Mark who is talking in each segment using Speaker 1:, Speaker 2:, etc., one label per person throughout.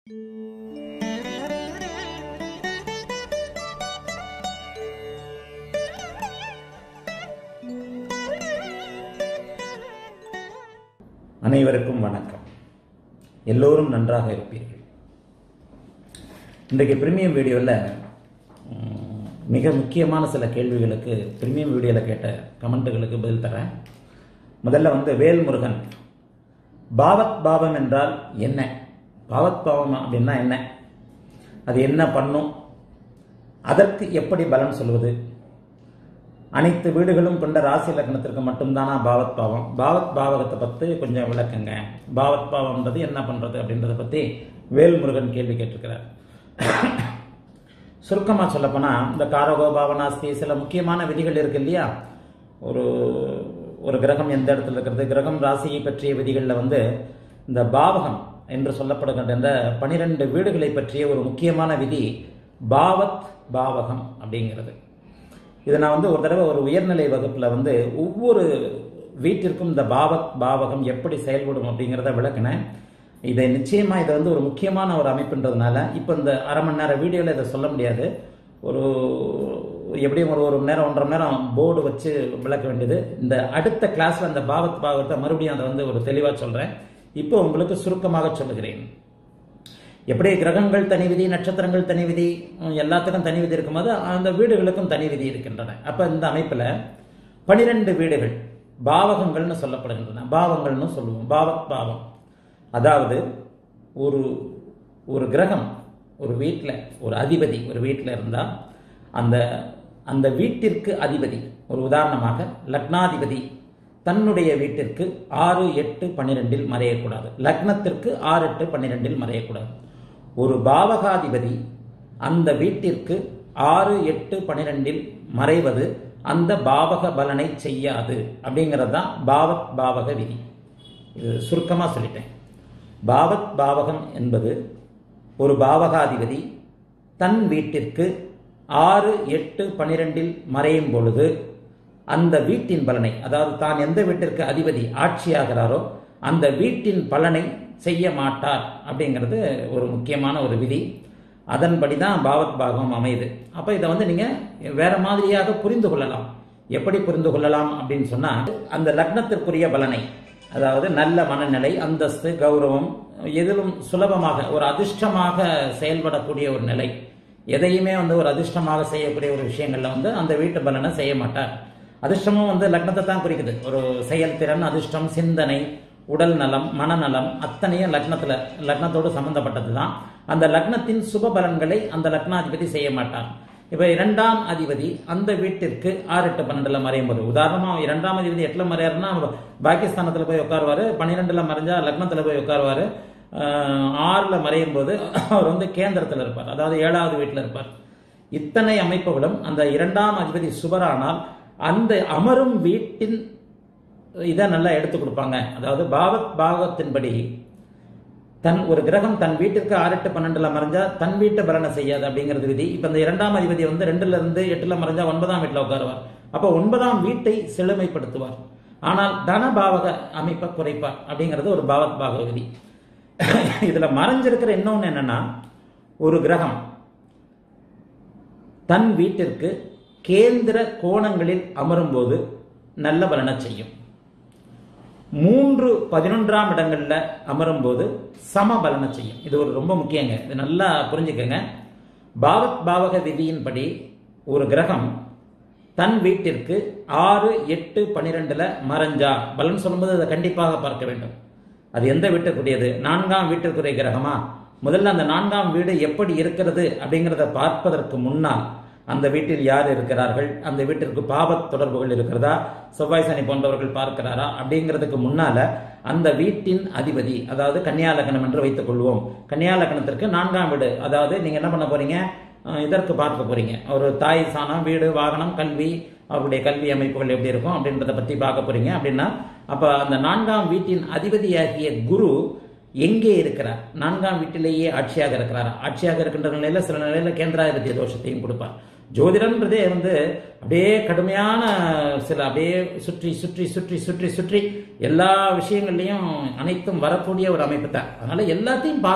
Speaker 1: அனைவருக்கும் வணக்கம் எல்லோரும் நன்றாக இருப்பீர்கள் இன்றைக்கு பிரீமியம் வீடியோவில் மிக முக்கியமான சில கேள்விகளுக்கு பிரீமியம் வீடியோவில் கேட்ட கமெண்ட்டுகளுக்கு பதில் தரேன் முதல்ல வந்து வேல்முருகன் பாவத் பாவம் என்றால் என்ன பாவத் பாவம் அப்படின்னா என்ன அது என்ன பண்ணும் அதற்கு எப்படி பலன் சொல்வது அனைத்து வீடுகளும் கொண்ட ராசி லக்னத்திற்கு மட்டும்தானா பாவத் பாவம் பாவத் பாவகத்தை பற்றி கொஞ்சம் விளக்குங்க பாவத் பாவம்ன்றது என்ன பண்றது அப்படின்றத பத்தி வேல்முருகன் கேள்வி கேட்டிருக்கிறார் சுருக்கமாக சொல்லப்போனால் இந்த காரகோ பாவனாஸ்தி சில முக்கியமான விதிகள் இருக்கு இல்லையா ஒரு ஒரு கிரகம் எந்த இடத்துல இருக்கிறது கிரகம் ராசியை பற்றிய விதிகளில் வந்து இந்த பாவகம் என்று சொல்லப்படுகின்ற இந்த பனிரெண்டு வீடுகளை பற்றிய ஒரு முக்கியமான விதி பாவத் பாவகம் அப்படிங்கிறது இதை நான் வந்து ஒரு தடவை ஒரு உயர்நிலை வகுப்பில் வந்து ஒவ்வொரு வீட்டிற்கும் இந்த பாவக் பாவகம் எப்படி செயல்படும் அப்படிங்கிறத விளக்குனேன் இதை நிச்சயமாக இதை வந்து ஒரு முக்கியமான ஒரு அமைப்புன்றதுனால இப்போ இந்த அரை மணி நேரம் வீடியோவில் இதை சொல்ல முடியாது ஒரு எப்படியும் ஒரு ஒரு மணி நேரம் ஒன்றரை மணி நேரம் போர்டு வச்சு விளக்க வேண்டியது இந்த அடுத்த கிளாஸில் அந்த பாவத் பாவத்தை மறுபடியும் அதை வந்து ஒரு தெளிவாக சொல்கிறேன் இப்போ உங்களுக்கு சுருக்கமாக சொல்லுகிறேன் எப்படி கிரகங்கள் தனி விதி நட்சத்திரங்கள் தனி விதி எல்லாத்துக்கும் தனி விதி இருக்கும்போது அந்த வீடுகளுக்கும் தனி விதி இருக்கின்றன அப்போ இந்த அமைப்பில் பனிரெண்டு வீடுகள் பாவகங்கள்னு சொல்லப்படுகின்றன பாவங்கள்னு சொல்லுவோம் பாவத் பாவம் அதாவது ஒரு ஒரு கிரகம் ஒரு வீட்டில் ஒரு அதிபதி ஒரு வீட்டில் இருந்தால் அந்த அந்த வீட்டிற்கு அதிபதி ஒரு உதாரணமாக லக்னாதிபதி தன்னுடைய வீட்டிற்கு ஆறு எட்டு பன்னிரெண்டில் மறையக்கூடாது லக்னத்திற்கு ஆறு எட்டு பன்னிரெண்டில் மறையக்கூடாது ஒரு பாவகாதிபதி அந்த வீட்டிற்கு ஆறு எட்டு பன்னிரெண்டில் மறைவது அந்த பாவக பலனை செய்யாது அப்படிங்கிறது தான் பாவத் பாவக விதி இது சுருக்கமாக சொல்லிட்டேன் பாவத் பாவகம் என்பது ஒரு பாவகாதிபதி தன் வீட்டிற்கு ஆறு எட்டு பன்னிரெண்டில் மறையும் பொழுது அந்த வீட்டின் பலனை அதாவது தான் எந்த வீட்டிற்கு அதிபதி ஆட்சியாகிறாரோ அந்த வீட்டின் பலனை செய்ய மாட்டார் அப்படிங்கிறது ஒரு முக்கியமான ஒரு விதி அதன்படி தான் பாவத் பாகம் அமையுது அப்போ இதை வந்து நீங்கள் வேற மாதிரியாக புரிந்து கொள்ளலாம் எப்படி புரிந்து கொள்ளலாம் அப்படின்னு சொன்னால் அந்த லக்னத்திற்குரிய பலனை அதாவது நல்ல மனநிலை அந்தஸ்து கௌரவம் எதிலும் சுலபமாக ஒரு அதிர்ஷ்டமாக செயல்படக்கூடிய ஒரு நிலை எதையுமே வந்து ஒரு அதிர்ஷ்டமாக செய்யக்கூடிய ஒரு விஷயங்கள்ல வந்து அந்த வீட்டு பலனை செய்ய மாட்டார் அதிர்ஷ்டமும் வந்து லக்னத்தை தான் குறிக்குது ஒரு செயல்திறன் அதிர்ஷ்டம் சிந்தனை உடல் நலம் மனநலம் அத்தனையும் லக்னத்துல லக்னத்தோடு சம்பந்தப்பட்டது தான் அந்த லக்னத்தின் சுப பலன்களை அந்த லக்னாதிபதி செய்ய மாட்டார் இப்ப இரண்டாம் அதிபதி அந்த வீட்டிற்கு ஆறு எட்டு பன்னெண்டுல மறையும் போது உதாரணமா இரண்டாம் அதிபதி எட்டுல மறையாருன்னா பாகிஸ்தானத்துல போய் உட்காருவாரு பன்னிரெண்டுல மறைஞ்சா லக்னத்துல போய் உட்காருவாரு ஆறுல மறையும் போது அவர் வந்து கேந்திரத்தில் இருப்பார் அதாவது ஏழாவது வீட்டில் இருப்பார் இத்தனை அமைப்புகளும் அந்த இரண்டாம் அதிபதி சுபரானால் அந்த அமரும் வீட்டின் இதை நல்லா எடுத்து கொடுப்பாங்க அதாவது பாவத் பாவத்தின்படி தன் ஒரு கிரகம் தன் வீட்டிற்கு ஆறு எட்டு பன்னெண்டுல மறைஞ்சா தன் வீட்டு பலனை செய்யாது அப்படிங்கிறது விதி இப்ப இந்த இரண்டாம் அதிபதி வந்து ரெண்டுல இருந்து எட்டுல மறைஞ்சா ஒன்பதாம் வீட்டில் உட்காருவார் அப்ப ஒன்பதாம் வீட்டை செழுமைப்படுத்துவார் ஆனால் தன பாவக அமைப்பை குறைப்பார் அப்படிங்கிறது ஒரு பாவத் பாவக விதி இதுல மறைஞ்சிருக்கிற இன்னொன்னு என்னன்னா ஒரு கிரகம் தன் வீட்டிற்கு கேந்திர கோணங்களில் அமரும்போது நல்ல பலனை செய்யும் மூன்று பதினொன்றாம் இடங்கள்ல அமரும் போது சம பலனை செய்யும் இது ஒரு ரொம்ப முக்கியங்க இது நல்லா புரிஞ்சுக்கங்க பாவத் பாவக விதியின்படி ஒரு கிரகம் தன் வீட்டிற்கு ஆறு எட்டு பனிரெண்டுல மறைஞ்சா பலன் சொல்லும்போது அதை கண்டிப்பாக பார்க்க வேண்டும் அது எந்த வீட்டுக்குரியது நான்காம் வீட்டிற்குரிய கிரகமா முதல்ல அந்த நான்காம் வீடு எப்படி இருக்கிறது அப்படிங்கிறத பார்ப்பதற்கு முன்னால் அந்த வீட்டில் யார் இருக்கிறார்கள் அந்த வீட்டிற்கு பாவத் தொடர்புகள் இருக்கிறதா செவ்வாய் சனி போன்றவர்கள் பார்க்கிறாரா அப்படிங்கிறதுக்கு முன்னால அந்த வீட்டின் அதிபதி அதாவது கன்னியாலக்கணம் என்று வைத்துக் கொள்வோம் கன்னியாலக்கணத்திற்கு நான்காம் வீடு அதாவது நீங்க என்ன பண்ண போறீங்க இதற்கு பார்க்க போறீங்க ஒரு தாய் சாணம் வீடு வாகனம் கல்வி அவருடைய கல்வி அமைப்புகள் எப்படி இருக்கும் அப்படின்றத பத்தி பார்க்க போறீங்க அப்படின்னா அப்ப அந்த நான்காம் வீட்டின் அதிபதியாகிய குரு எங்கே இருக்கிறார் நான்காம் வீட்டிலேயே ஆட்சியாக இருக்கிறார் ஆட்சியாக இருக்கின்ற நிலையில சில நிலையில கேந்திராதிபத்திய தோஷத்தையும் கொடுப்பார் ஜோதிடம்ன்றதே வந்து அப்படியே கடுமையான சில அப்படியே சுற்றி சுற்றி சுற்றி சுற்றி சுற்றி எல்லா விஷயங்கள்லையும் அனைத்தும் வரக்கூடிய ஒரு அமைப்பு தான் அதனால எல்லாத்தையும் பார்க்கணும்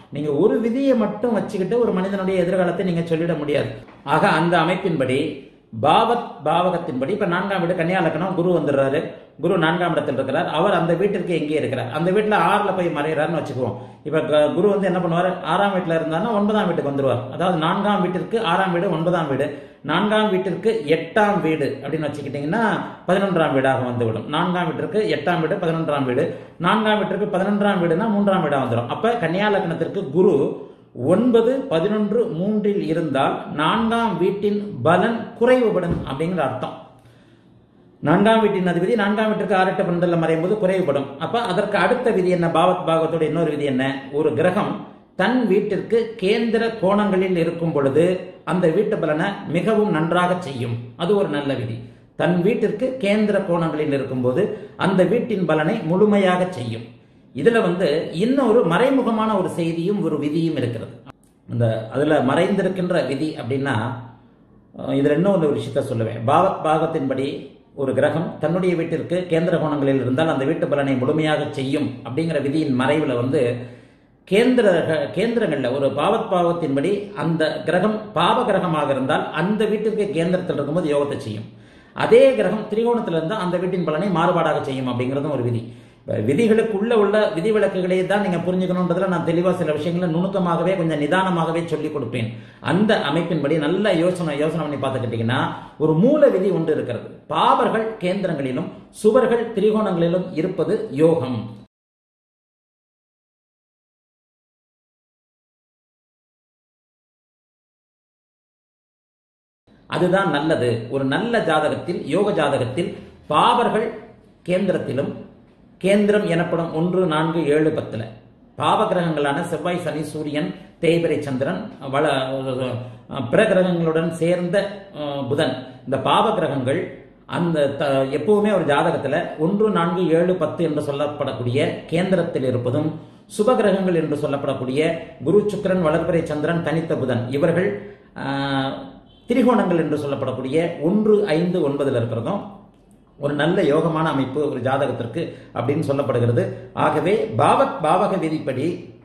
Speaker 1: நீங்க ஒரு விதியை மட்டும் வச்சுக்கிட்டு ஒரு மனிதனுடைய எதிர்காலத்தை நீங்க சொல்லிட முடியாது ஆக அந்த அமைப்பின்படி பாவத் பாவகத்தின்படி இப்ப நான்காம் வீடு கன்னியா லக்னம் குரு வந்துடுறாரு குரு நான்காம் இடத்தில் இருக்கிறார் அவர் அந்த வீட்டிற்கு எங்கே இருக்கிறார் அந்த வீட்டுல ஆறுல போய் மறைகிறாருன்னு வச்சுக்குவோம் இப்ப க- குரு வந்து என்ன பண்ணுவார் ஆறாம் வீட்டுல இருந்தாருன்னா ஒன்பதாம் வீட்டுக்கு வந்துருவார் அதாவது நான்காம் வீட்டிற்கு ஆறாம் வீடு ஒன்பதாம் வீடு நான்காம் வீட்டிற்கு எட்டாம் வீடு அப்படின்னு வச்சுக்கிட்டீங்கன்னா பதினொன்றாம் வீடாக வந்துவிடும் நான்காம் வீட்டிற்கு எட்டாம் வீடு பதினொன்றாம் வீடு நான்காம் வீட்டிற்கு பதினொன்றாம் வீடுனா மூன்றாம் வீடா வந்துடும் அப்ப கன்னியா லக்னத்திற்கு குரு ஒன்பது பதினொன்று மூன்றில் இருந்தால் நான்காம் வீட்டின் பலன் குறைவுபடும் அப்படிங்கிற அர்த்தம் நான்காம் வீட்டின் அதிபதி நான்காம் வீட்டிற்கு ஆறெட்டு பன்னெண்டுல மறையும் போது குறைவுபடும் அப்ப அதற்கு அடுத்த விதி என்ன பாவத் பாகத்தோட இன்னொரு விதி என்ன ஒரு கிரகம் தன் வீட்டிற்கு கேந்திர கோணங்களில் இருக்கும் பொழுது அந்த வீட்டு பலனை மிகவும் நன்றாக செய்யும் அது ஒரு நல்ல விதி தன் வீட்டிற்கு கேந்திர கோணங்களில் இருக்கும்போது அந்த வீட்டின் பலனை முழுமையாக செய்யும் இதுல வந்து இன்னொரு மறைமுகமான ஒரு செய்தியும் ஒரு விதியும் இருக்கிறது இந்த அதுல மறைந்திருக்கின்ற விதி அப்படின்னா அஹ் இதுல இன்னும் ஒரு விஷயத்த சொல்லுவேன் பாவத் பாகத்தின்படி ஒரு கிரகம் தன்னுடைய வீட்டிற்கு கேந்திர கோணங்களில் இருந்தால் அந்த வீட்டு பலனை முழுமையாக செய்யும் அப்படிங்கிற விதியின் மறைவுல வந்து கேந்திர கேந்திரங்கள்ல ஒரு பாவத் பாவத்தின்படி அந்த கிரகம் பாவ கிரகமாக இருந்தால் அந்த வீட்டிற்கு கேந்திரத்தில் இருக்கும்போது யோகத்தை செய்யும் அதே கிரகம் திரிகோணத்தில் இருந்தால் அந்த வீட்டின் பலனை மாறுபாடாக செய்யும் அப்படிங்கிறதும் ஒரு விதி இப்ப விதிகளுக்குள்ள உள்ள விதிவிலக்குகளை தான் நீங்க புரிஞ்சுக்கணுன்றதுல நான் தெளிவா சில விஷயங்களை நுணுக்கமாகவே கொஞ்சம் நிதானமாகவே சொல்லி கொடுப்பேன் அந்த அமைப்பின்படி நல்ல யோசனை யோசனை பண்ணி பார்த்துக்கிட்டீங்கன்னா ஒரு மூல விதி ஒன்று இருக்கிறது பாவர்கள் கேந்திரங்களிலும் சுவர்கள் திரிகோணங்களிலும் இருப்பது யோகம் அதுதான் நல்லது ஒரு நல்ல ஜாதகத்தில் யோக ஜாதகத்தில் பாவர்கள் கேந்திரத்திலும் கேந்திரம் எனப்படும் ஒன்று நான்கு ஏழு பத்துல பாவ கிரகங்களான செவ்வாய் சனி சூரியன் தேய்பிரை சந்திரன் வள பிற கிரகங்களுடன் சேர்ந்த அஹ், புதன் இந்த பாவ கிரகங்கள் அந்த த- எப்பவுமே ஒரு ஜாதகத்துல ஒன்று நான்கு ஏழு பத்து என்று சொல்லப்படக்கூடிய கேந்திரத்தில் இருப்பதும் சுப கிரகங்கள் என்று சொல்லப்படக்கூடிய குரு சுக்கிரன் வளர்பிறை சந்திரன் தனித்த புதன் இவர்கள் ஆஹ், திரிகோணங்கள் என்று சொல்லப்படக்கூடிய ஒன்று ஐந்து ஒன்பதுல இருக்கிறதும் ஒரு நல்ல யோகமான அமைப்பு ஒரு ஜாதகத்திற்கு அப்படின்னு சொல்லப்படுகிறது ஆகவே பாவத் பாவக விதிப்படி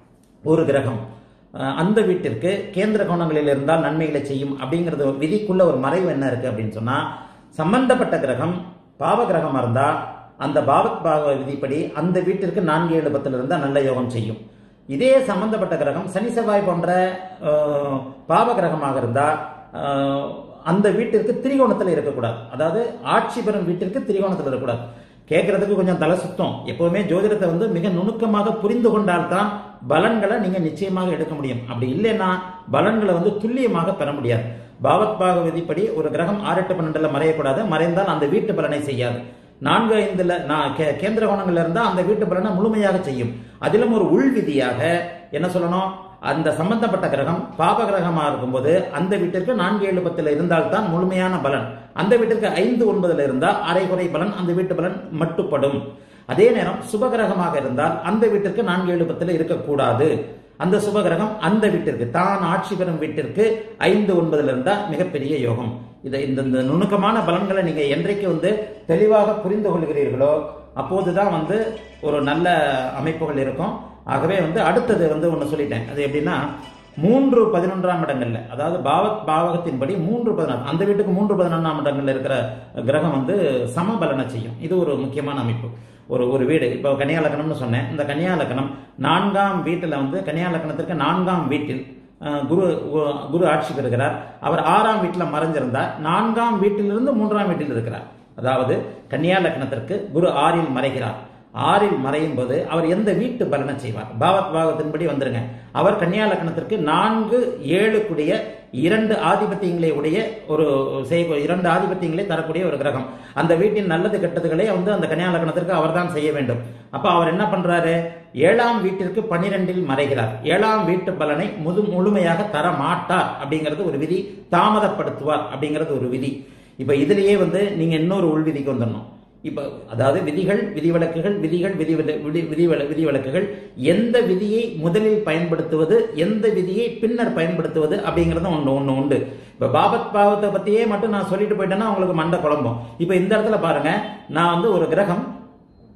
Speaker 1: ஒரு கிரகம் அஹ், அந்த வீட்டிற்கு கேந்திர கோணங்களில் இருந்தால் நன்மைகளை செய்யும் அப்படிங்கிறது ஒரு விதிக்குள்ள ஒரு மறைவு என்ன இருக்கு அப்படின்னு சொன்னா சம்பந்தப்பட்ட கிரகம் பாவ கிரகமா இருந்தா அந்த பாவத் பாவ விதிப்படி அந்த வீட்டிற்கு நான்கு ஏழு பத்துல இருந்தா நல்ல யோகம் செய்யும் இதே சம்பந்தப்பட்ட கிரகம் சனி செவ்வாய் போன்ற அஹ், பாவ கிரகமாக இருந்தா அஹ், அந்த வீட்டிற்கு திரிகோணத்தில் இருக்கக்கூடாது அதாவது ஆட்சி பெறும் வீட்டிற்கு திரிகோணத்தில் இருக்கக்கூடாது கேட்கறதுக்கு கொஞ்சம் தலை சுத்தம் எப்பவுமே ஜோதிடத்தை வந்து மிக நுணுக்கமாக புரிந்து கொண்டால்தான் பலன்களை நீங்க நிச்சயமாக எடுக்க முடியும் அப்படி இல்லைன்னா பலன்களை வந்து துல்லியமாக பெற முடியாது பாவத் பாக விதிப்படி ஒரு கிரகம் ஆறு எட்டு பன்னெண்டுல மறையக்கூடாது மறைந்தால் அந்த வீட்டு பலனை செய்யாது நான்கு ஐந்துல நான் கே- கேந்திர கோணங்கள்ல இருந்தா அந்த வீட்டு பலனை முழுமையாக செய்யும் அதிலும் ஒரு உள் விதியாக என்ன சொல்லணும் அந்த சம்பந்தப்பட்ட கிரகம் பாப கிரகமா இருக்கும்போது அந்த வீட்டிற்கு நான்கு ஏழு பத்துல இருந்தால்தான் முழுமையான பலன் அந்த வீட்டிற்கு ஐந்து ஒன்பதுல இருந்தா அரைகுறை பலன் அந்த வீட்டு பலன் மட்டுப்படும் அதே நேரம் சுபகிரகமாக இருந்தால் அந்த வீட்டிற்கு நான்கு ஏழு பத்துல இருக்கக்கூடாது அந்த சுபகிரகம் அந்த வீட்டிற்கு தான் ஆட்சி பெறும் வீட்டிற்கு ஐந்து ஒன்பதுல இருந்தா மிகப்பெரிய யோகம் இதை இந்த இந்த நுணுக்கமான பலன்களை நீங்க என்றைக்கு வந்து தெளிவாக புரிந்து கொள்கிறீர்களோ அப்போதுதான் வந்து ஒரு நல்ல அமைப்புகள் இருக்கும் ஆகவே வந்து அடுத்தது வந்து ஒன்று சொல்லிட்டேன் அது எப்படின்னா மூன்று பதினொன்றாம் இடங்கள்ல அதாவது பாவத் பாவகத்தின்படி மூன்று பதினாறு அந்த வீட்டுக்கு மூன்று பதினொன்றாம் இடங்கள்ல இருக்கிற கிரகம் வந்து சமபலனை செய்யும் இது ஒரு முக்கியமான அமைப்பு ஒரு ஒரு வீடு இப்போ கன்னியா லக்னம்னு சொன்னேன் இந்த கன்னியா லக்னம் நான்காம் வீட்டில் வந்து கன்னியா லக்னத்திற்கு நான்காம் வீட்டில் அஹ், குரு உ- குரு ஆட்சி பெறுகிறார் அவர் ஆறாம் வீட்டில் மறைஞ்சிருந்தார் நான்காம் வீட்டிலிருந்து மூன்றாம் வீட்டில் இருக்கிறார் அதாவது கன்னியா லக்னத்திற்கு குரு ஆறில் மறைகிறார் ஆறில் மறையும் போது அவர் எந்த வீட்டு பலனை செய்வார் பாவத் பாவத்தின்படி வந்துருங்க அவர் கன்னியா லக்னத்திற்கு நான்கு ஏழு கூடிய இரண்டு ஆதிபத்தியங்களை உடைய ஒரு செய்ய இரண்டு ஆதிபத்தியங்களை தரக்கூடிய ஒரு கிரகம் அந்த வீட்டின் நல்லது கெட்டதுகளை வந்து அந்த கன்னியா லக்னத்திற்கு அவர்தான் செய்ய வேண்டும் அப்ப அவர் என்ன பண்றாரு ஏழாம் வீட்டிற்கு பனிரெண்டில் மறைகிறார் ஏழாம் வீட்டு பலனை முழு முழுமையாக தர மாட்டார் அப்படிங்கிறது ஒரு விதி தாமதப்படுத்துவார் அப்படிங்கிறது ஒரு விதி இப்ப இதுலயே வந்து நீங்க இன்னொரு உள்விதிக்கு வந்துடணும் இப்ப அதாவது விதிகள் விதிவிலக்குகள் விதிகள் விதி விதி விதிவில- விதிவிலக்குகள் எந்த விதியை முதலில் பயன்படுத்துவது எந்த விதியை பின்னர் பயன்படுத்துவது அப்படிங்கறது ஒண்ணு ஒண்ணு உண்டு இப்ப பாபத் பாவத்தை பத்தியே மட்டும் நான் சொல்லிட்டு போயிட்டேன்னா உங்களுக்கு மண்டை குழம்பும் இப்ப இந்த இடத்துல பாருங்க நான் வந்து ஒரு கிரகம்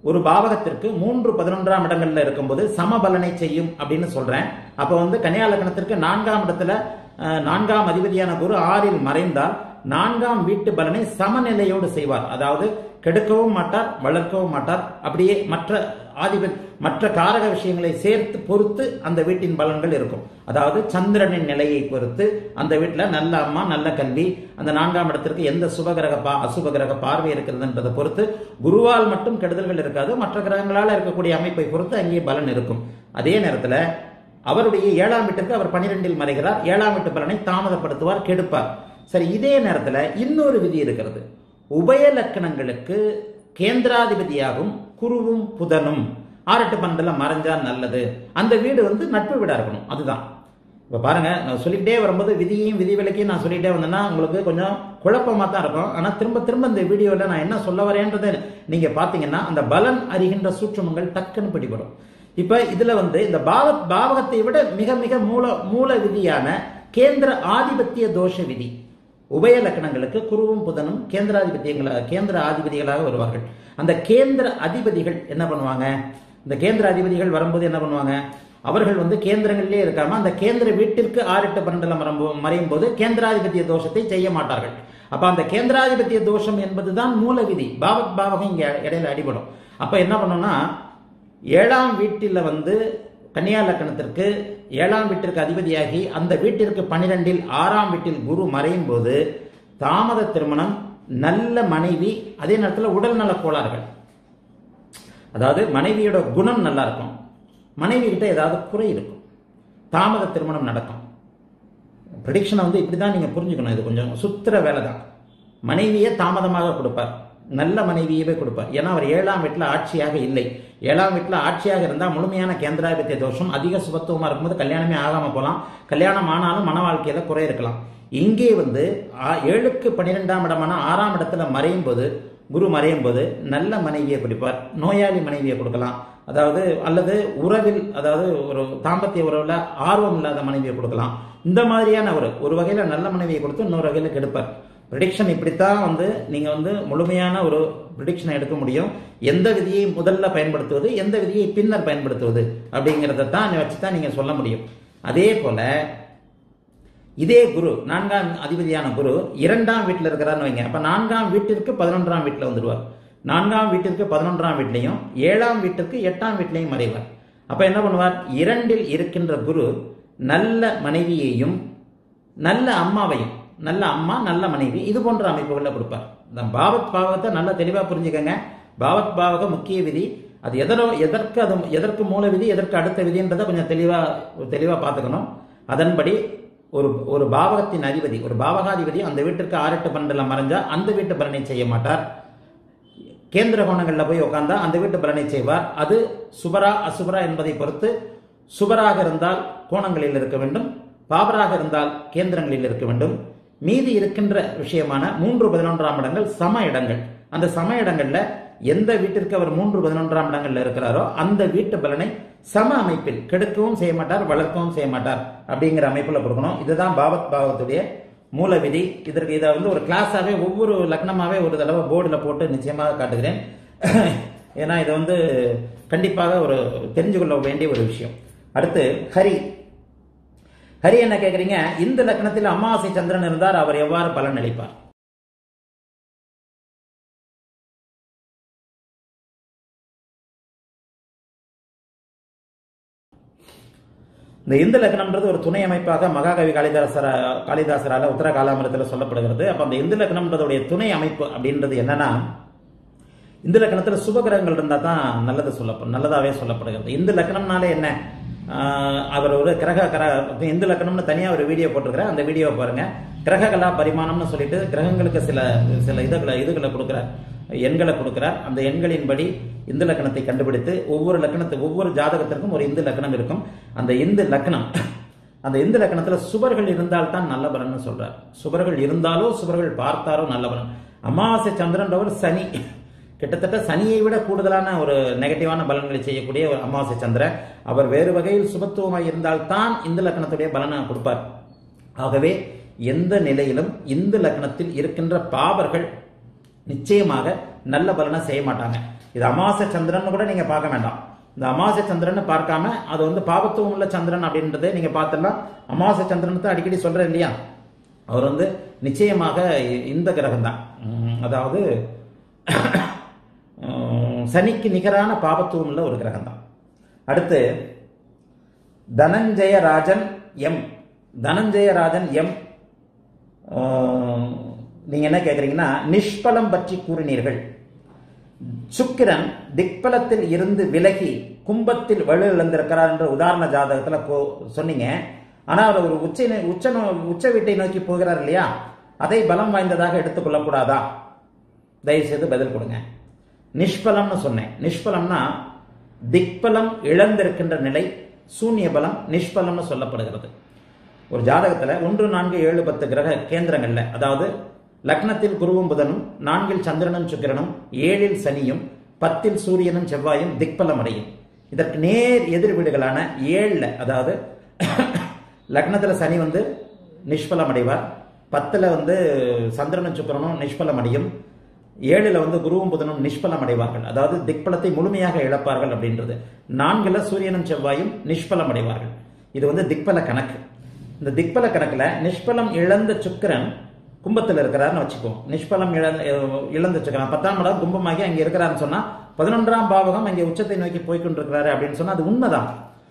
Speaker 1: ஒரு பாவகத்திற்கு மூன்று பதினொன்றாம் இடங்கள்ல இருக்கும்போது சம பலனை செய்யும் அப்படின்னு சொல்றேன் அப்ப வந்து கன்னியா லக்னத்திற்கு நான்காம் இடத்துல அஹ், நான்காம் அதிபதியான குரு ஆறில் மறைந்தால் நான்காம் வீட்டு பலனை சமநிலையோடு செய்வார் அதாவது கெடுக்கவும் மாட்டார் வளர்க்கவும் மாட்டார் அப்படியே மற்ற ஆதிபதி மற்ற காரக விஷயங்களை சேர்த்து பொறுத்து அந்த வீட்டின் பலன்கள் இருக்கும் அதாவது சந்திரனின் நிலையை பொறுத்து அந்த வீட்டில் நல்ல அம்மா நல்ல கல்வி அந்த நான்காம் இடத்திற்கு எந்த சுபகிரக பா அசுப கிரக பார்வை இருக்கிறதுன்றதை பொறுத்து குருவால் மட்டும் கெடுதல்கள் இருக்காது மற்ற கிரகங்களால் இருக்கக்கூடிய அமைப்பை பொறுத்து அங்கே பலன் இருக்கும் அதே நேரத்தில் அவருடைய ஏழாம் வீட்டிற்கு அவர் பனிரெண்டில் மறைகிறார் ஏழாம் வீட்டு பலனை தாமதப்படுத்துவார் கெடுப்பார் சரி இதே நேரத்தில் இன்னொரு விதி இருக்கிறது உபய லக்கணங்களுக்கு கேந்திராதிபதியாகும் குருவும் புதனும் ஆறெட்டு பன்னெண்டுல மறைஞ்சா நல்லது அந்த வீடு வந்து நட்பு வீடா இருக்கணும் அதுதான் இப்ப பாருங்க நான் சொல்லிக்கிட்டே வரும்போது விதியையும் விதி விலக்கையும் நான் சொல்லிட்டே வந்தேன்னா உங்களுக்கு கொஞ்சம் குழப்பமா தான் இருக்கும் ஆனா திரும்ப திரும்ப இந்த வீடியோல நான் என்ன சொல்ல வரேன்றதை நீங்க பாத்தீங்கன்னா அந்த பலன் அறிகின்ற சூட்சமங்கள் டக்குன்னு பிடிபடும் இப்ப இதுல வந்து இந்த பாவ பாவகத்தை விட மிக மிக மூல மூல விதியான கேந்திர ஆதிபத்திய தோஷ விதி உபய லக்கணங்களுக்கு குருவும் புதனும் கேந்திராதிபத்தியங்கள கேந்திர ஆதிபதிகளாக வருவார்கள் அந்த கேந்திர அதிபதிகள் என்ன பண்ணுவாங்க இந்த கேந்திர அதிபதிகள் வரும்போது என்ன பண்ணுவாங்க அவர்கள் வந்து கேந்திரங்களிலே இருக்காம அந்த கேந்திர வீட்டிற்கு ஆறு எட்டு பன்னெண்டுல மரம்பு மறையும் போது கேந்திராதிபத்திய தோஷத்தை செய்ய மாட்டார்கள் அப்ப அந்த கேந்திராதிபத்திய தோஷம் என்பதுதான் மூல விதி பாவத் பாவகம் இங்க இடையில அடிபடும் அப்ப என்ன பண்ணோம்னா ஏழாம் வீட்டில் வந்து கன்னியா லக்கணத்திற்கு ஏழாம் வீட்டிற்கு அதிபதியாகி அந்த வீட்டிற்கு பனிரெண்டில் ஆறாம் வீட்டில் குரு மறையும் போது தாமத திருமணம் நல்ல மனைவி அதே நேரத்தில் உடல் நல கோளாறுகள் அதாவது மனைவியோட குணம் நல்லா இருக்கும் மனைவி கிட்ட ஏதாவது குறை இருக்கும் தாமத திருமணம் நடக்கும் ப்ரிடிக்ஷனை வந்து இப்படி தான் நீங்கள் புரிஞ்சுக்கணும் இது கொஞ்சம் சுத்திர வேலை தான் மனைவியை தாமதமாக கொடுப்பார் நல்ல மனைவியவே கொடுப்பார் ஏன்னா அவர் ஏழாம் வீட்டில் ஆட்சியாக இல்லை ஏழாம் வீட்டில் ஆட்சியாக இருந்தால் முழுமையான கேந்திராதிபத்திய தோஷம் அதிக சுபத்துவமாக இருக்கும்போது கல்யாணமே ஆகாமல் போகலாம் கல்யாணம் ஆனாலும் மன வாழ்க்கையில் குறை இருக்கலாம் இங்கே வந்து ஆ- ஏழுக்கு பன்னிரெண்டாம் இடமான ஆறாம் இடத்துல மறையும் போது குரு மறையும் போது நல்ல மனைவியை கொடுப்பார் நோயாளி மனைவியை கொடுக்கலாம் அதாவது அல்லது உறவில் அதாவது ஒரு தாம்பத்திய உறவில் ஆர்வம் இல்லாத மனைவியை கொடுக்கலாம் இந்த மாதிரியான ஒரு ஒரு வகையில் நல்ல மனைவியை கொடுத்து இன்னொரு வகையில் கெடுப்பார் ப்ரிடிக்ஷன் இப்படித்தான் வந்து நீங்கள் வந்து முழுமையான ஒரு ப்ரிடிக்ஷனை எடுக்க முடியும் எந்த விதியை முதல்ல பயன்படுத்துவது எந்த விதியை பின்னர் பயன்படுத்துவது அப்படிங்கிறத தான் வச்சு தான் நீங்கள் சொல்ல முடியும் அதே போல இதே குரு நான்காம் அதிபதியான குரு இரண்டாம் வீட்டில் இருக்கிறார்னு வைங்க அப்ப நான்காம் வீட்டிற்கு பதினொன்றாம் வீட்டில் வந்துடுவார் நான்காம் வீட்டிற்கு பதினொன்றாம் வீட்லையும் ஏழாம் வீட்டிற்கு எட்டாம் வீட்லையும் மறைவார் அப்ப என்ன பண்ணுவார் இரண்டில் இருக்கின்ற குரு நல்ல மனைவியையும் நல்ல அம்மாவையும் நல்ல அம்மா நல்ல மனைவி இது போன்ற அமைப்புகளை கொடுப்பார் இந்த பாவத் பாவகத்தை நல்லா தெளிவா புரிஞ்சுக்கங்க பாவத் பாவக முக்கிய விதி அது எதனோ எதற்கு அது எதற்கு மூல விதி எதற்கு அடுத்த விதின்றதை கொஞ்சம் தெளிவா தெளிவா பார்த்துக்கணும் அதன்படி ஒரு ஒரு பாவகத்தின் அதிபதி ஒரு பாவகாதிபதி அந்த வீட்டிற்கு ஆறு எட்டு பன்னெண்டுல மறைஞ்சா அந்த வீட்டு பலனை செய்ய மாட்டார் கேந்திர கோணங்கள்ல போய் உட்கார்ந்தா அந்த வீட்டு பலனை செய்வார் அது சுபரா அசுபரா என்பதை பொறுத்து சுபராக இருந்தால் கோணங்களில் இருக்க வேண்டும் பாபராக இருந்தால் கேந்திரங்களில் இருக்க வேண்டும் மீதி இருக்கின்ற விஷயமான மூன்று பதினொன்றாம் இடங்கள் சம இடங்கள் அந்த சம இடங்கள்ல எந்த வீட்டிற்கு அவர் மூன்று பதினொன்றாம் இடங்கள்ல இருக்கிறாரோ அந்த வீட்டு பலனை சம அமைப்பில் கெடுக்கவும் செய்ய மாட்டார் வளர்க்கவும் செய்ய மாட்டார் அப்படிங்கிற அமைப்புல கொடுக்கணும் இதுதான் பாவத் பாவத்துடைய மூல விதி இதற்கு இதை வந்து ஒரு கிளாஸாவே ஒவ்வொரு லக்னமாவே ஒரு தடவை போர்டில் போட்டு நிச்சயமாக காட்டுகிறேன் ஏன்னா இது வந்து கண்டிப்பாக ஒரு தெரிஞ்சு கொள்ள வேண்டிய ஒரு விஷயம் அடுத்து ஹரி ஹரி என்ன கேக்குறீங்க இந்த லக்னத்தில் அமாவாசை சந்திரன் இருந்தார் அவர் எவ்வாறு பலன் அளிப்பார் இந்த இந்து லக்னம்ன்றது ஒரு துணை அமைப்பாக மகாகவி காளிதாசர காளிதாசரால உத்தர காலாமிரத்தில் சொல்லப்படுகிறது அப்ப அந்த இந்து லக்னம்ன்றதுடைய துணை அமைப்பு அப்படின்றது என்னன்னா இந்து லக்னத்துல சுபகிரகங்கள் இருந்தா தான் நல்லது சொல்ல நல்லதாவே சொல்லப்படுகிறது இந்து லக்னம்னாலே என்ன ஆஹ் அவர் ஒரு கிரக கர இந்து லக்னம்னு தனியா ஒரு வீடியோ போட்டிருக்கிறேன் அந்த வீடியோ பாருங்க கிரககலா பரிமாணம்னு சொல்லிட்டு கிரகங்களுக்கு சில சில இதுகளை இதுகளை கொடுக்கிறார் எண்களை கொடுக்கிறார் அந்த எண்களின்படி இந்து லக்கணத்தை கண்டுபிடித்து ஒவ்வொரு லக்கணத்து ஒவ்வொரு ஜாதகத்திற்கும் ஒரு இந்து லக்கணம் இருக்கும் அந்த இந்து லக்கணம் அந்த இந்து லக்கணத்துல சுபர்கள் இருந்தால் தான் நல்ல பலன்னு சொல்றார் சுபர்கள் இருந்தாலோ சுபர்கள் பார்த்தாரோ நல்ல பலன் அமாவாசை சந்திரன்றவர் சனி கிட்டத்தட்ட சனியை விட கூடுதலான ஒரு நெகட்டிவான பலன்களை செய்யக்கூடிய ஒரு அமாவாசை சந்திரன் அவர் வேறு வகையில் சுபத்துவமாக இருந்தால் தான் இந்து லக்கணத்துடைய பலனை கொடுப்பார் ஆகவே எந்த நிலையிலும் இந்து லக்னத்தில் இருக்கின்ற பாவர்கள் நிச்சயமாக நல்ல பலனை செய்ய மாட்டாங்க இது அமாவாசை சந்திரன் கூட நீங்க பார்க்க வேண்டாம் இந்த அமாவாசை சந்திரன் பார்க்காம அது வந்து பாவத்துவம் உள்ள சந்திரன் அப்படின்றதே நீங்க பார்த்துடலாம் அமாவாசை சந்திரன் தான் அடிக்கடி சொல்றேன் இல்லையா அவர் வந்து நிச்சயமாக இந்த கிரகம் தான் அதாவது உம், சனிக்கு நிகரான பாபத்துவம் உள்ள ஒரு கிரகம் தான் அடுத்து Dhananjaya Rajan M Dhananjaya Rajan M um, நீங்க என்ன கேக்குறீங்கன்னா நிஷ்பலம் பற்றி கூறினீர்கள் சுக்கிரன் திக்பலத்தில் இருந்து விலகி கும்பத்தில் வலு இழந்திருக்கிறார் என்ற உதாரண ஜாதகத்துல கோ- சொன்னீங்க ஆனா அவர் ஒரு உச்ச உச்ச நோ- உச்ச வீட்டை நோக்கி போகிறார் இல்லையா அதை பலம் வாய்ந்ததாக எடுத்துக்கொள்ளக்கூடாதா தயவு செய்து பதில் கொடுங்க நிஷ்பலம்னு சொன்னேன் நிஷ்பலம்னா திக்பலம் இழந்திருக்கின்ற நிலை சூன்ய பலம் நிஷ்பலம்னு சொல்லப்படுகிறது ஒரு ஜாதகத்துல ஒன்று நான்கு ஏழு பத்து கிரக கேந்திரங்கள்ல அதாவது லக்னத்தில் குருவும் புதனும் நான்கில் சந்திரனும் சுக்கிரனும் ஏழில் சனியும் பத்தில் சூரியனும் செவ்வாயும் திக்பலம் அடையும் இதற்கு நேர் எதிர் வீடுகளான ஏழுல அதாவது லக்னத்துல சனி வந்து நிஷ்பலம் அடைவார் பத்துல வந்து சந்திரனும் சுக்கிரனும் நிஷ்பலம் அடையும் ஏழுல வந்து குருவும் புதனும் நிஷ்பலம் அடைவார்கள் அதாவது திக்பலத்தை முழுமையாக இழப்பார்கள் அப்படின்றது நான்குல சூரியனும் செவ்வாயும் நிஷ்பலம் அடைவார்கள் இது வந்து திக்பல கணக்கு இந்த திக்பல கணக்குல நிஷ்பலம் இழந்த சுக்கிரன் கும்பத்தில் இருக்கிறாருன்னு வச்சுக்குவோம் நிஷ்பலம் இழந்த இழந்த சுக்கிரன் பத்தாம் இடம் கும்பமாகி அங்க இருக்கிறாருன்னு சொன்னா பதினொன்றாம் பாவகம் அங்கே உச்சத்தை நோக்கி போய்க்கொண்டிருக்கிறாரு அப்படின்னு சொன்னா அது உண்மைதான்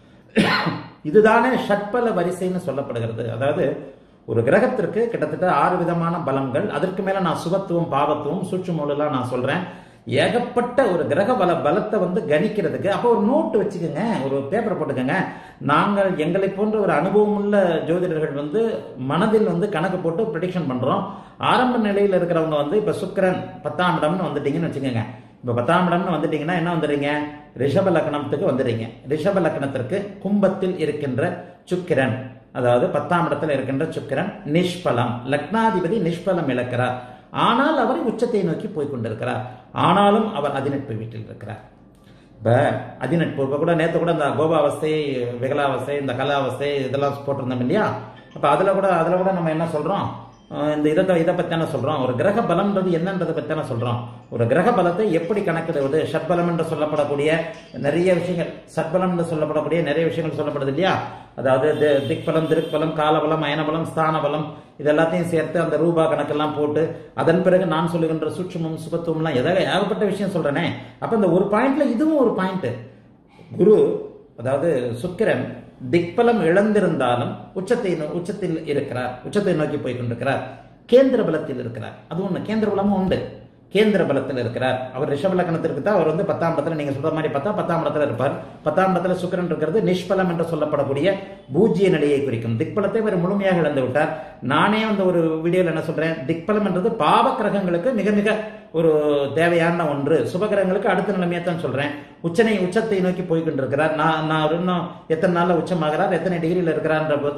Speaker 1: இதுதானே ஷட்பல வரிசைன்னு சொல்லப்படுகிறது அதாவது ஒரு கிரகத்திற்கு கிட்டத்தட்ட ஆறு விதமான பலங்கள் அதற்கு மேல நான் சுபத்துவம் பாவத்துவம் சூட்சுமூலாம் நான் சொல்றேன் ஏகப்பட்ட ஒரு கிரக பல பலத்தை வந்து கணிக்கிறதுக்கு அப்போ ஒரு நோட்டு வச்சுக்கோங்க ஒரு பேப்பர் போட்டுக்கோங்க நாங்கள் எங்களை போன்ற ஒரு அனுபவம் உள்ள ஜோதிடர்கள் வந்து மனதில் வந்து கணக்கு போட்டு ப்ரிடிக்ஷன் பண்றோம் ஆரம்ப நிலையில் இருக்கிறவங்க வந்து இப்ப சுக்கிரன் பத்தாம் இடம்னு வந்துட்டீங்கன்னு வச்சுக்கோங்க இப்ப பத்தாம் இடம்னு வந்துட்டீங்கன்னா என்ன வந்துடுறீங்க ரிஷப லக்னத்துக்கு வந்துடுறீங்க ரிஷப லக்னத்திற்கு கும்பத்தில் இருக்கின்ற சுக்கிரன் அதாவது பத்தாம் இடத்துல இருக்கின்ற சுக்கிரன் நிஷ்பலம் லக்னாதிபதி நிஷ்பலம் இழக்கிறார் ஆனால் அவர் உச்சத்தை நோக்கி போய் கொண்டிருக்கிறார் ஆனாலும் அவர் அதிநட்பு வீட்டில் இருக்கிறார் இப்ப அதிநட்பு இப்ப கூட நேத்து கூட இந்த கோபாவஸ்தை விகலாவஸ்தை இந்த கலாவஸ்தை இதெல்லாம் போட்டிருந்தோம் இல்லையா அப்ப அதுல கூட அதுல கூட நம்ம என்ன சொல்றோம் அஹ் இந்த இதை இதை பத்தான சொல்றோம் ஒரு கிரக பலம்ன்றது என்னன்றதை பத்தான சொல்றோம் ஒரு கிரக பலத்தை எப்படி கணக்கிடுவது ஷட்பலம் என்று சொல்லப்படக்கூடிய நிறைய விஷயங்கள் சட்பலம் என்று சொல்லப்படக்கூடிய நிறைய விஷயங்கள் சொல்லப்படுது இல்லையா அதாவது தி- திக்பலம் திருப்பலம் காலபலம் அயனபலம் ஸ்தான பலம் இது எல்லாத்தையும் சேர்த்து அந்த ரூபா கணக்கெல்லாம் போட்டு அதன் பிறகு நான் சொல்லுகின்ற சூட்சுமம் சுபத்துவம்லாம் எதாவது ஏகப்பட்ட விஷயம் சொல்றேனே அப்ப இந்த ஒரு பாயிண்ட்ல இதுவும் ஒரு பாயிண்ட் குரு அதாவது சுக்கிரன் திக்பலம் இழந்திருந்தாலும் உச்சத்தை நோ- உச்சத்தில் இருக்கிறார் உச்சத்தை நோக்கி போய் கொண்டிருக்கிறார் கேந்திர பலத்தில் இருக்கிறார் அது ஒண்ணு கேந்திர பலமும் உண்டு கேந்திர பலத்தில் இருக்கிறார் அவர் ரிஷப லக்னத்திற்கு தான் அவர் வந்து பத்தாம் இடத்துல நீங்க சொல்ற மாதிரி பார்த்தா பத்தாம் இடத்துல இருப்பார் பத்தாம் இடத்துல சுக்கிரன் இருக்கிறது நிஷ்பலம் என்று சொல்லப்படக்கூடிய பூஜ்ய நிலையை குறிக்கும் திக்பலத்தை அவர் முழுமையாக இழந்து விட்டார் நானே வந்து ஒரு வீடியோல என்ன சொல்றேன் திக்பலம் என்றது பாவ கிரகங்களுக்கு மிக மிக ஒரு தேவையான ஒன்று சுபகிரகங்களுக்கு அடுத்த நிலைமையை தான் சொல்றேன் உச்சனை உச்சத்தை நோக்கி போய் கொண்டிருக்கிறார் நான் நான் அவர் இன்னும் எத்தனை நாள்ல உச்சமாகிறார் எத்தனை டிகிரியில் இருக்கிறார்ன்ற போது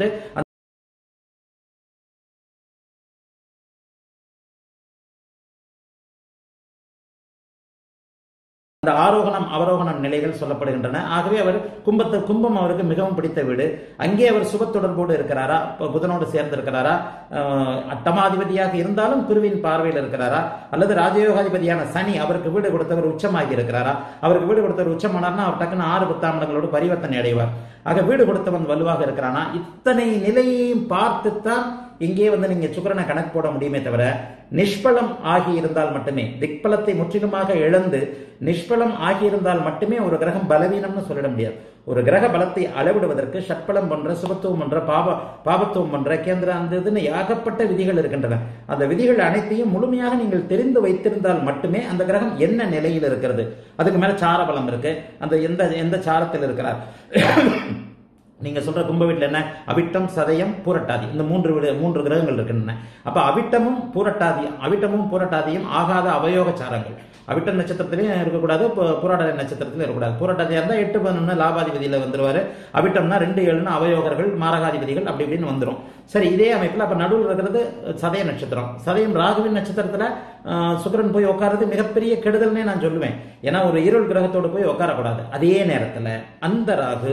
Speaker 1: அந்த ஆரோகணம் அவரோகணம் நிலைகள் சொல்லப்படுகின்றன ஆகவே அவர் கும்பத்து கும்பம் அவருக்கு மிகவும் பிடித்த வீடு அங்கே அவர் சுப தொடர்போடு இருக்கிறாரா இப்ப புதனோடு சேர்ந்து இருக்கிறாரா அஹ், அட்டமாதிபதியாக இருந்தாலும் குருவின் பார்வையில் இருக்கிறாரா அல்லது ராஜயோகாதிபதியான சனி அவருக்கு வீடு கொடுத்தவர் உச்சமாகி இருக்கிறாரா அவருக்கு வீடு கொடுத்தவர் உச்சமானார்னா அவர் டக்குன்னு ஆறு பத்தாம் இடங்களோடு பரிவர்த்தனை அடைவார் ஆக வீடு கொடுத்தவன் வலுவாக இருக்கிறானா இத்தனை நிலையையும் பார்த்துத்தான் இங்கே வந்து நீங்க சுக்கிரனை கணக்கு போட முடியுமே தவிர நிஷ்பலம் ஆகி இருந்தால் மட்டுமே திக்பலத்தை முற்றிலுமாக இழந்து நிஷ்பலம் ஆகியிருந்தால் மட்டுமே ஒரு கிரகம் பலவீனம்னு சொல்லிட முடியாது ஒரு கிரக பலத்தை அளவிடுவதற்கு ஷட்பலம் போன்ற சுபத்துவம் போன்ற பாப பாபத்துவம் போன்ற கேந்திர அந்த இதுன்னு ஏகப்பட்ட விதிகள் இருக்கின்றன அந்த விதிகள் அனைத்தையும் முழுமையாக நீங்கள் தெரிந்து வைத்திருந்தால் மட்டுமே அந்த கிரகம் என்ன நிலையில் இருக்கிறது அதுக்கு மேல சார பலம் இருக்கு அந்த எந்த எந்த சாரத்தில் இருக்கிறார் நீங்க சொல்ற கும்ப வீட்டுல என்ன அவிட்டம் சதயம் பூரட்டாதி இந்த மூன்று வீடு மூன்று கிரகங்கள் இருக்கின்றன அப்ப அவிட்டமும் பூரட்டாதியும் அவிட்டமும் பூரட்டாதியும் ஆகாத அவயோக சாரங்கள் அவிட்ட நட்சத்திரத்திலையும் இருக்கக்கூடாது பு- பூராட நட்சத்திரத்திலும் இருக்கக்கூடாது பூரட்டாதியா இருந்தா எட்டு பதினொன்று லாபாதிபதியில வந்துருவாரு அவிட்டம்னா ரெண்டு ஏழுன்னு அவயோகர்கள் மாரகாதிபதிகள் அப்படி இப்படின்னு வந்துரும் சரி இதே அமைப்புல அப்ப நடுவில் இருக்கிறது சதய நட்சத்திரம் சதயம் ராகுவின் நட்சத்திரத்துல ஆஹ், சுக்கிரன் போய் உட்கார்றது மிகப்பெரிய கெடுதல்னே நான் சொல்லுவேன் ஏன்னா ஒரு இருள் கிரகத்தோடு போய் உட்காரக்கூடாது அதே நேரத்துல அந்த ராகு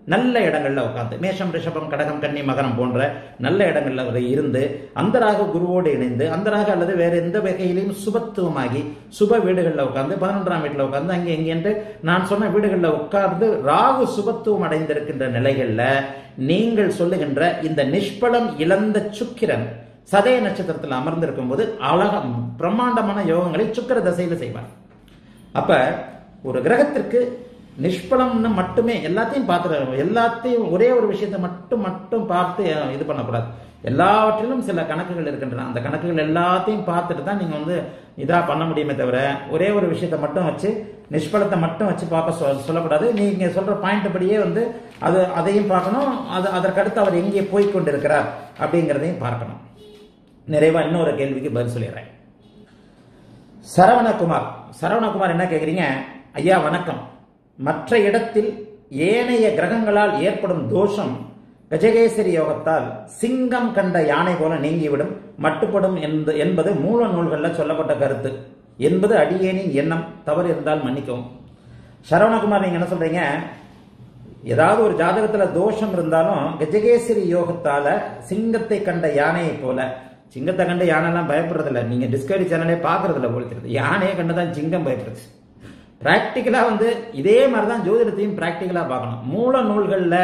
Speaker 1: நல்ல இடங்கள்ல உட்கார்ந்து மேஷம் ரிஷபம் கடகம் கன்னி மகரம் போன்ற நல்ல இடங்கள்ல அவர் இருந்து அந்த ராகு குருவோடு இணைந்து அந்த ராகு அல்லது வேற எந்த வகையிலையும் சுபத்துவமாகி சுப வீடுகளில் உட்கார்ந்து பதினொன்றாம் வீட்டில் உட்கார்ந்து அங்கே இங்கே என்று நான் சொன்ன வீடுகளில் உட்கார்ந்து ராகு சுபத்துவம் அடைந்திருக்கின்ற நிலைகள்ல நீங்கள் சொல்லுகின்ற இந்த நிஷ்பலம் இழந்த சுக்கிரன் சதய நட்சத்திரத்தில் அமர்ந்திருக்கும் போது அழக பிரம்மாண்டமான யோகங்களை சுக்கிர தசையில செய்வார் அப்ப ஒரு கிரகத்திற்கு நிஷ்பலம்னு மட்டுமே எல்லாத்தையும் பார்த்துட்டு எல்லாத்தையும் ஒரே ஒரு விஷயத்தை மட்டும் மட்டும் பார்த்து அஹ், இது பண்ணக்கூடாது எல்லாவற்றிலும் சில கணக்குகள் இருக்கின்றன அந்த கணக்குகள் எல்லாத்தையும் பார்த்துட்டு தான் நீங்க வந்து இதா பண்ண முடியுமே தவிர ஒரே ஒரு விஷயத்தை மட்டும் வச்சு நிஷ்பலத்தை மட்டும் வச்சு பார்க்க சொல்- சொல்லக்கூடாது நீங்க சொல்ற பாயிண்ட் படியே வந்து அது அதையும் பார்க்கணும் அது அதற்கடுத்து அவர் எங்கே போய் கொண்டிருக்கிறார் அப்படிங்கிறதையும் பார்க்கணும் நிறைவா இன்னொரு கேள்விக்கு பதில் சொல்லிடுறேன் சரவணகுமார் சரவணகுமார் என்ன கேக்குறீங்க ஐயா வணக்கம் மற்ற இடத்தில் ஏனைய கிரகங்களால் ஏற்படும் தோஷம் கஜகேசரி யோகத்தால் சிங்கம் கண்ட யானை போல நீங்கிவிடும் மட்டுப்படும் என்பது- என்பது மூல நூல்களில் சொல்லப்பட்ட கருத்து என்பது அடியேனின் எண்ணம் தவறு இருந்தால் மன்னிக்கவும் சரவணகுமார் நீங்க என்ன சொல்றீங்க ஏதாவது ஒரு ஜாதகத்துல தோஷம் இருந்தாலும் கஜகேசரி யோகத்தால சிங்கத்தை கண்ட யானையை போல சிங்கத்தை கண்டு யானைலாம் பயப்படுறது இல்ல நீங்க டிஸ்கவரி சேனலே பாக்குறது இல்ல போல தெரியுது யானையை கண்டுதான் சிங்கம் பயப்படுது பிராக்டிக்கலா வந்து இதே மாதிரிதான் ஜோதிடத்தையும் பிராக்டிக்கலா பார்க்கணும் மூல நூல்கள்ல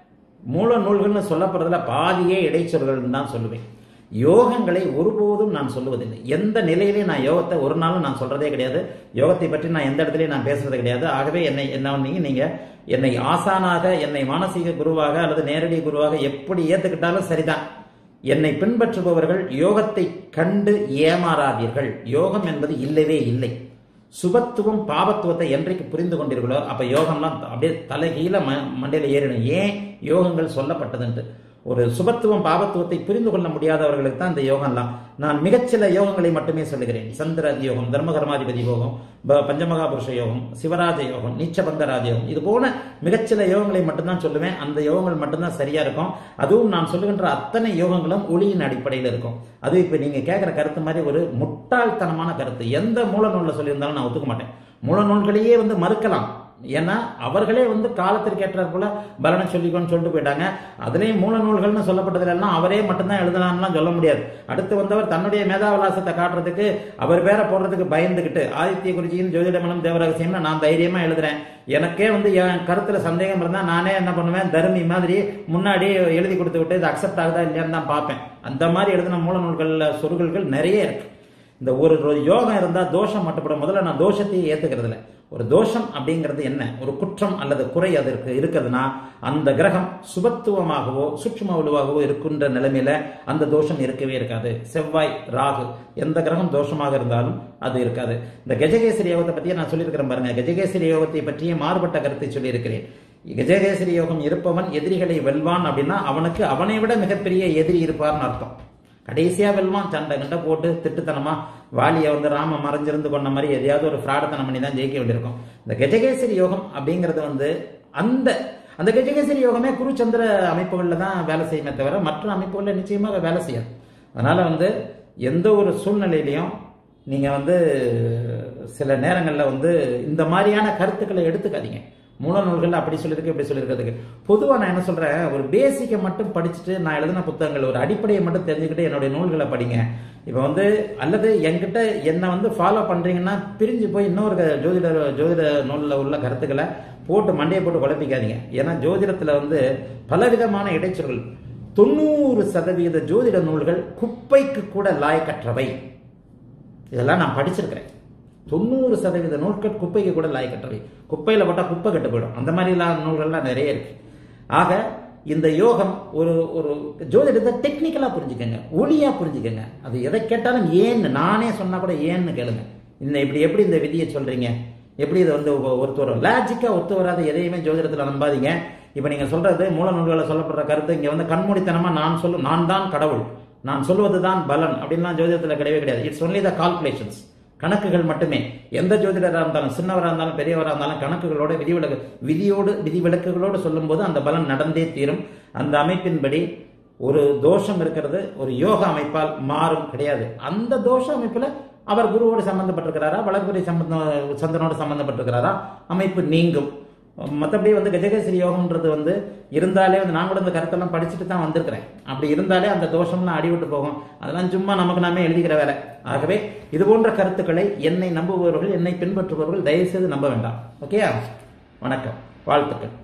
Speaker 1: மூல நூல்கள்னு சொல்லப்படுறதுல பாதியே இடைச்சொல்கள் தான் சொல்லுவேன் யோகங்களை ஒருபோதும் நான் சொல்லுவதில்லை எந்த நிலையிலையும் நான் யோகத்தை ஒரு நாளும் நான் சொல்றதே கிடையாது யோகத்தை பற்றி நான் எந்த இடத்துலையும் நான் பேசுறது கிடையாது ஆகவே என்னை என்ன பண்ணீங்க நீங்க என்னை ஆசானாக என்னை மானசீக குருவாக அல்லது நேரடி குருவாக எப்படி ஏத்துக்கிட்டாலும் சரிதான் என்னை பின்பற்றுபவர்கள் யோகத்தை கண்டு ஏமாறாதீர்கள் யோகம் என்பது இல்லவே இல்லை சுபத்துவம் பாபத்துவத்தை என்றைக்கு புரிந்து கொண்டீர்களோ அப்ப யோகம்லாம் அப்படியே தலைகீழ ம மண்டையில ஏறிடும் ஏன் யோகங்கள் சொல்லப்பட்டதுன்ட்டு ஒரு சுபத்துவம் பாபத்துவத்தை புரிந்து கொள்ள முடியாதவர்களுக்கு தான் இந்த யோகம்லாம் நான் மிகச்சில யோகங்களை மட்டுமே சொல்லுகிறேன் சந்திர யோகம் தர்மகர்மாதிபதி யோகம் ப- பஞ்சமகாபுருஷ யோகம் சிவராஜ யோகம் நீச்சபங்க ராஜயோகம் இது போல மிகச்சில யோகங்களை மட்டும்தான் சொல்லுவேன் அந்த யோகங்கள் மட்டும்தான் சரியா இருக்கும் அதுவும் நான் சொல்லுகின்ற அத்தனை யோகங்களும் ஒளியின் அடிப்படையில் இருக்கும் அது இப்ப நீங்க கேட்கிற கருத்து மாதிரி ஒரு முட்டாள்தனமான கருத்து எந்த மூல நூல்ல சொல்லியிருந்தாலும் நான் ஒத்துக்க மாட்டேன் மூல நூல்களையே வந்து மறுக்கலாம் ஏன்னா அவர்களே வந்து காலத்திற்கு ஏற்றாற் போல பலனை சொல்லிக்கோன்னு சொல்லிட்டு போயிட்டாங்க அதுலயும் மூல நூல்கள்னு சொல்லப்பட்டதுல எல்லாம் அவரே மட்டும்தான் எழுதலாம்லாம் சொல்ல முடியாது அடுத்து வந்தவர் தன்னுடைய மேதாவிலாசத்தை காட்டுறதுக்கு அவர் பேரை போடுறதுக்கு பயந்துகிட்டு ஆதித்ய குறிச்சியின் ஜோதிடமலம் தேவரகசியம்னு நான் தைரியமா எழுதுறேன் எனக்கே வந்து என் கருத்துல சந்தேகம் இருந்தா நானே என்ன பண்ணுவேன் தர்மி மாதிரி முன்னாடி எழுதி கொடுத்து விட்டு இது அக்செப்ட் ஆகுதா இல்லையான்னு தான் பார்ப்பேன் அந்த மாதிரி எழுதின மூல நூல்கள்ல சொருகல்கள் நிறைய இருக்கு இந்த ஒரு ஒரு யோகம் இருந்தா தோஷம் மட்டுப்படும் முதல்ல நான் தோஷத்தையே ஏத்துக்கிறது இல்ல ஒரு தோஷம் அப்படிங்கிறது என்ன ஒரு குற்றம் அல்லது குறை அதற்கு இருக்குதுன்னா அந்த கிரகம் சுபத்துவமாகவோ சூட்சும வலுவாகவோ இருக்கின்ற நிலைமையில அந்த தோஷம் இருக்கவே இருக்காது செவ்வாய் ராகு எந்த கிரகம் தோஷமாக இருந்தாலும் அது இருக்காது இந்த கஜகேசரி யோகத்தை பத்தியே நான் சொல்லியிருக்கிறேன் பாருங்க கஜகேசரி யோகத்தை பற்றிய மாறுபட்ட கருத்தை சொல்லியிருக்கிறேன் கஜகேசரி யோகம் இருப்பவன் எதிரிகளை வெல்வான் அப்படின்னா அவனுக்கு அவனை விட மிகப்பெரிய எதிரி இருப்பார்னு அர்த்தம் கடைசியா வெல்வான் சண்டை கண்டை போட்டு திட்டுத்தனமா வாலியை வந்து ராம மறைஞ்சிருந்து கொண்ட மாதிரி எதையாவது ஒரு ஃப்ராடத்தனம் பண்ணி தான் ஜெயிக்க வேண்டியிருக்கும் இந்த கஜகேசரி யோகம் அப்படிங்கிறது வந்து அந்த அந்த கஜகேசரி யோகமே குருச்சந்திர அமைப்புகள்ல தான் வேலை செய்யுமே தவிர மற்ற அமைப்புகள்ல நிச்சயமாக வேலை செய்யாது அதனால வந்து எந்த ஒரு சூழ்நிலையிலையும் நீங்க வந்து சில நேரங்கள்ல வந்து இந்த மாதிரியான கருத்துக்களை எடுத்துக்காதீங்க மூல நூல்கள் அப்படி சொல்லியிருக்கு இப்படி சொல்லியிருக்கிறதுக்கு பொதுவா நான் என்ன சொல்றேன் ஒரு பேசிக்கை மட்டும் படிச்சுட்டு நான் எழுதின புத்தகங்கள் ஒரு அடிப்படையை மட்டும் தெரிஞ்சுக்கிட்டு என்னுடைய நூல்களை படிங்க இப்போ வந்து அல்லது என்கிட்ட என்ன வந்து ஃபாலோ பண்றீங்கன்னா பிரிஞ்சு போய் இன்னொரு க- ஜோதிட ஜோதிட நூலில் உள்ள கருத்துக்களை போட்டு மண்டையை போட்டு குழப்பிக்காதீங்க ஏன்னா ஜோதிடத்துல வந்து பலவிதமான இடைச்சொல்கள் தொண்ணூறு சதவீத ஜோதிட நூல்கள் குப்பைக்கு கூட லாயக்கற்றவை இதெல்லாம் நான் படிச்சிருக்கிறேன் தொண்ணூறு சதவீத நூல்கள் குப்பைக்கு கூட லாயக்கற்றவை குப்பையில போட்டா குப்பை கெட்டு போயிடும் அந்த மாதிரி எல்லாம் நூல்கள்லாம் நிறைய இருக்கு ஆக இந்த யோகம் ஒரு ஒரு ஜோதிடத்தை டெக்னிக்கலா புரிஞ்சுக்கங்க ஒளியா புரிஞ்சுக்கங்க அது எதை கேட்டாலும் ஏன்னு நானே சொன்னா கூட ஏன்னு கேளுங்க இந்த இப்படி எப்படி இந்த விதியை சொல்றீங்க எப்படி இதை வந்து ஒ- ஒருத்தர் லாஜிக்கா ஒத்து வராத எதையுமே ஜோதிடத்துல நம்பாதீங்க இப்ப நீங்க சொல்றது மூல நூல்களில் சொல்லப்படுற கருத்து இங்க வந்து கண்மூடித்தனமா நான் சொல்லும் நான் தான் கடவுள் நான் சொல்வதுதான் பலன் அப்படின்லாம் ஜோதிடத்துல கிடையவே கிடையாது இட்ஸ் ஒன்லி த கால்குலேஷன்ஸ் கணக்குகள் மட்டுமே எந்த ஜோதிடராக இருந்தாலும் சின்னவராக இருந்தாலும் பெரியவராக இருந்தாலும் கணக்குகளோட விதிவிலக்கு விதியோடு விதிவிலக்குகளோடு சொல்லும்போது அந்த பலன் நடந்தே தீரும் அந்த அமைப்பின்படி ஒரு தோஷம் இருக்கிறது ஒரு யோக அமைப்பால் மாறும் கிடையாது அந்த தோஷ அமைப்புல அவர் குருவோடு சம்பந்தப்பட்டிருக்கிறாரா வளர்குறை சம்பந்த சந்திரனோடு சம்பந்தப்பட்டிருக்கிறாரா அமைப்பு நீங்கும் மற்றபடி வந்து கஜகேசரி யோகம்ன்றது வந்து இருந்தாலே வந்து நான் கூட இந்த கருத்தெல்லாம் படிச்சுட்டு தான் வந்திருக்கிறேன் அப்படி இருந்தாலே அந்த தோஷம்லாம் அடிவிட்டு போகும் அதெல்லாம் சும்மா நமக்கு நாமே எழுதிக்கிற வேலை ஆகவே இது போன்ற கருத்துக்களை என்னை நம்புபவர்கள் என்னை பின்பற்றுபவர்கள் தயவுசெய்து நம்ப வேண்டாம் ஓகேயா வணக்கம் வாழ்த்துக்கள்